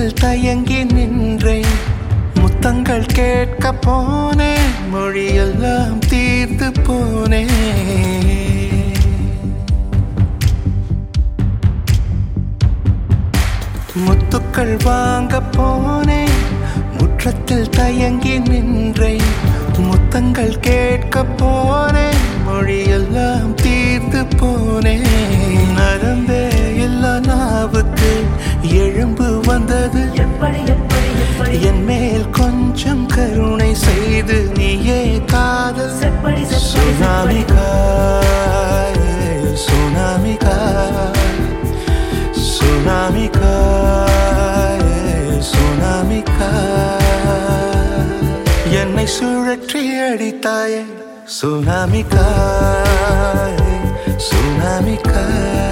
முற்றத்தில் தயங்கி நின்றேன் முத்தங்கள் கேட்க போனேன் மொழியெல்லாம் தீர்த்து போனேன் முத்துக்கள் வாங்க போனேன் முற்றத்தில் தயங்கி நின்றேன் முத்தங்கள் கேட்க போனேன் மொழியெல்லாம் தீர்த்து போனேன் நரம்பே இல்ல நாவுக்கு எழும்பு வந்தது எப்படி எப்படி எப்படி என் மேல் கொஞ்சம் கருணை செய்து நீயே காதல் செப்படி செப்படி சுனாமி காய் சுனாமி காய் சுனாமி காய் சுனாமி காய் என்னை சுழற்றி அடித்தாயே சுனாமி காய் சுனாமி காய்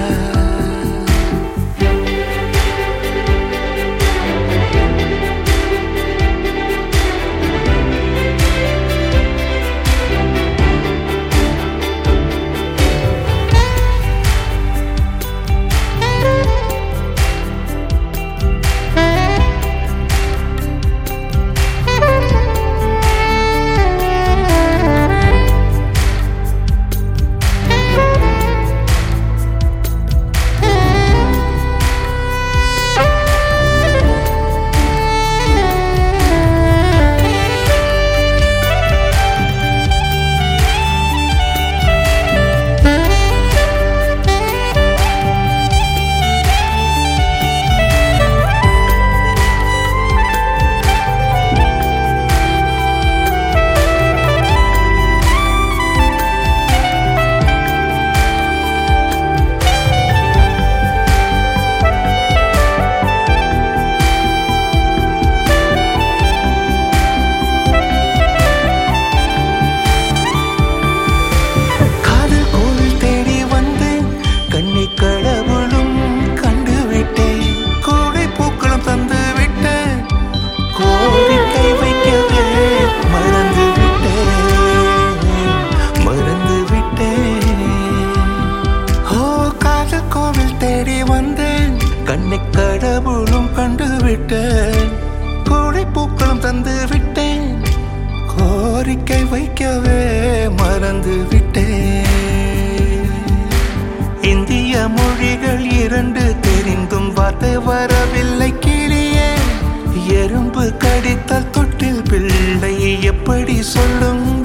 காதல் கோவில் தேடி வந்தேன் கண்ணி கடவுளும் கண்டு விட்டேன் கோடை பூக்களும் தந்து விட்டேன் கோரிக்கை வைக்கவே மறந்து விட்டேன் மறந்து விட்டேன் ஓ காதல் கோவில் தேடி வந்தேன் கண்ணி கடவுளும் கண்டு விட்டேன் கோடை பூக்களும் தந்து விட்டேன் கோரிக்கை வைக்கவே மறந்து விட்டேன் இந்திய மொழிகள் இரண்டு தெரிந்தும் வார்த்தை வரவில்லை கிளியே எறும்பு கடித்தால் தொட்டில் பிள்ளை எப்படி சொல்லும்